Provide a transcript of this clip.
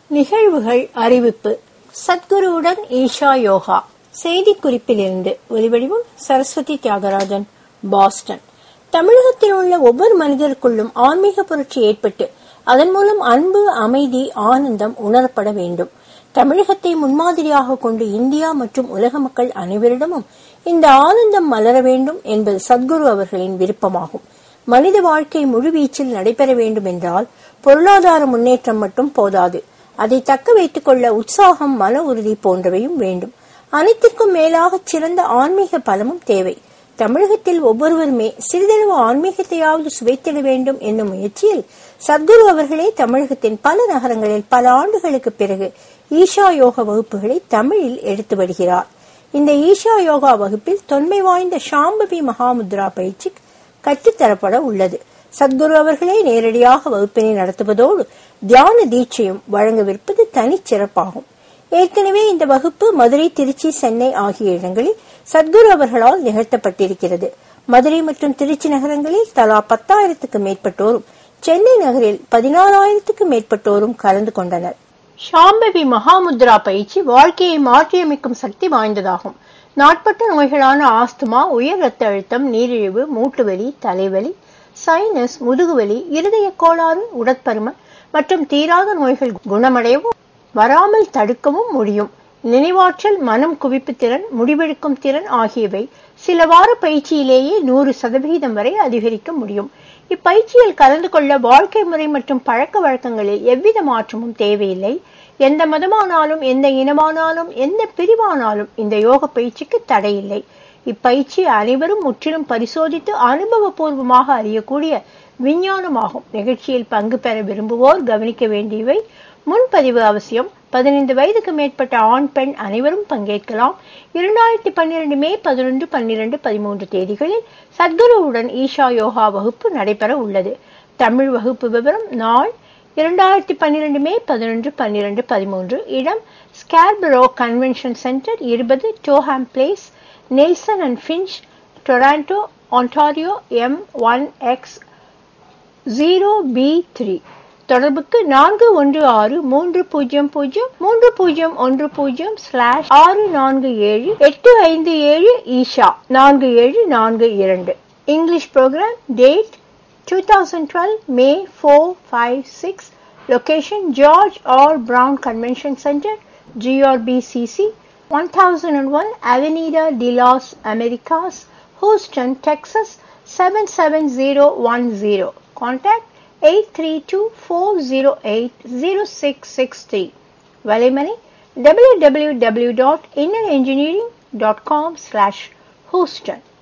நிகழ்வுகள் அறிவிப்பு சத்குருவுடன் ஈஷா யோகா செய்திக்குறிப்பிலிருந்து ஒலிவடிவம் சரஸ்வதி தியாகராஜன் பாஸ்டன் தமிழகத்தில் உள்ள ஒவ்வொரு மனிதருக்குள்ளும் ஆன்மீக புரட்சி ஏற்பட்டு அதன் மூலம் அன்பு அமைதி ஆனந்தம் உணரப்பட வேண்டும் தமிழகத்தை முன்மாதிரியாக கொண்டு இந்தியா மற்றும் உலக மக்கள் அனைவரிடமும் இந்த ஆனந்தம் மலர வேண்டும் என்பது சத்குரு அவர்களின் விருப்பமாகும் மனித வாழ்க்கை முழுவீச்சில் நடைபெற வேண்டும் என்றால் பொருளாதார முன்னேற்றம் மட்டும் போதாது அதை தக்க வைத்துக் கொள்ள உற்சாகம் மன உறுதி போன்றவையும் வேண்டும் அனைத்திற்கும் மேலாக சிறந்த ஆன்மீக பலமும் தேவை தமிழகத்தில் ஒவ்வொருவருமே சிறிதளவு ஆன்மீகத்தையாவது சுவைத்திட வேண்டும் என்னும் முயற்சியில் சத்குரு அவர்களே தமிழகத்தின் பல நகரங்களில் பல ஆண்டுகளுக்கு பிறகு ஈஷா யோக வகுப்புகளை தமிழில் எடுத்து வருகிறார் இந்த ஈஷா யோகா வகுப்பில் தொன்மை வாய்ந்த ஷாம்பவி மகாமுத்ரா பயிற்சி கற்றுத்தரப்பட உள்ளது சத்குரு அவர்களே நேரடியாக வகுப்பினை நடத்துவதோடு தியான தீட்சையும் வழங்கவிருப்பது தனிச்சிறப்பாகும் ஏற்கனவே இந்த வகுப்பு மதுரை திருச்சி சென்னை ஆகிய இடங்களில் சத்குரு அவர்களால் நிகழ்த்தப்பட்டிருக்கிறது மதுரை மற்றும் திருச்சி நகரங்களில் தலா பத்தாயிரத்துக்கு மேற்பட்டோரும் சென்னை நகரில் பதினாறாயிரத்துக்கு மேற்பட்டோரும் கலந்து கொண்டனர் ஷாம்பவி மகாமுத்ரா பயிற்சி வாழ்க்கையை மாற்றியமைக்கும் சக்தி வாய்ந்ததாகும் நாட்பட்ட நோய்களான ஆஸ்துமா உயர் ரத்த அழுத்தம் நீரிழிவு மூட்டுவலி தலைவலி சைனஸ் முதுகுவலி இருதய கோளாறு உடற்பருமன் மற்றும் தீராத நோய்கள் குணமடையவும் வராமல் தடுக்கவும் முடியும் நினைவாற்றல் மனம் குவிப்பு திறன் முடிவெடுக்கும் திறன் ஆகியவை சில வார பயிற்சியிலேயே நூறு சதவிகிதம் வரை அதிகரிக்க முடியும் இப்பயிற்சியில் கலந்து கொள்ள வாழ்க்கை முறை மற்றும் பழக்க வழக்கங்களில் எவ்வித மாற்றமும் தேவையில்லை எந்த மதமானாலும் எந்த இனமானாலும் எந்த பிரிவானாலும் இந்த யோக பயிற்சிக்கு தடையில்லை இப்பயிற்சி அனைவரும் முற்றிலும் பரிசோதித்து அனுபவபூர்வமாக அறியக்கூடிய விஞ்ஞானமாகும் நிகழ்ச்சியில் பங்கு பெற விரும்புவோர் கவனிக்க வேண்டியவை முன்பதிவு அவசியம் பதினைந்து வயதுக்கு மேற்பட்ட ஆண் பெண் அனைவரும் பங்கேற்கலாம் இரண்டாயிரத்தி பன்னிரண்டு மே பதினொன்று பன்னிரண்டு பதிமூன்று தேதிகளில் சத்குருவுடன் ஈஷா யோகா வகுப்பு நடைபெற உள்ளது தமிழ் வகுப்பு விவரம் நாள் இரண்டாயிரத்தி பன்னிரண்டு மே பதினொன்று பன்னிரண்டு பதிமூன்று இடம் ஸ்கேர்பரோ கன்வென்ஷன் சென்டர் இருபது டோஹாம் place Nelson and Finch Toronto Ontario M one X zero B three தொடர்புக்கு நான்கு ஒன்று ஆறு மூன்று பூஜ்ஜியம் பூஜ்ஜியம் மூன்று பூஜ்ஜியம் ஒன்று பூஜ்ஜியம் ஸ்லாஷ் ஆறு நான்கு ஏழு எட்டு ஐந்து ஏழு ஈஷா நான்கு ஏழு நான்கு இரண்டு English programme date 2012 May 4, 5, 6. Location George R. Brown Convention Center, GRBCC, 1001 Avenida de las Americas, Houston, Texas 77010. Contact 832-408-0663. Valimani www.innerengineering.com slash Houston.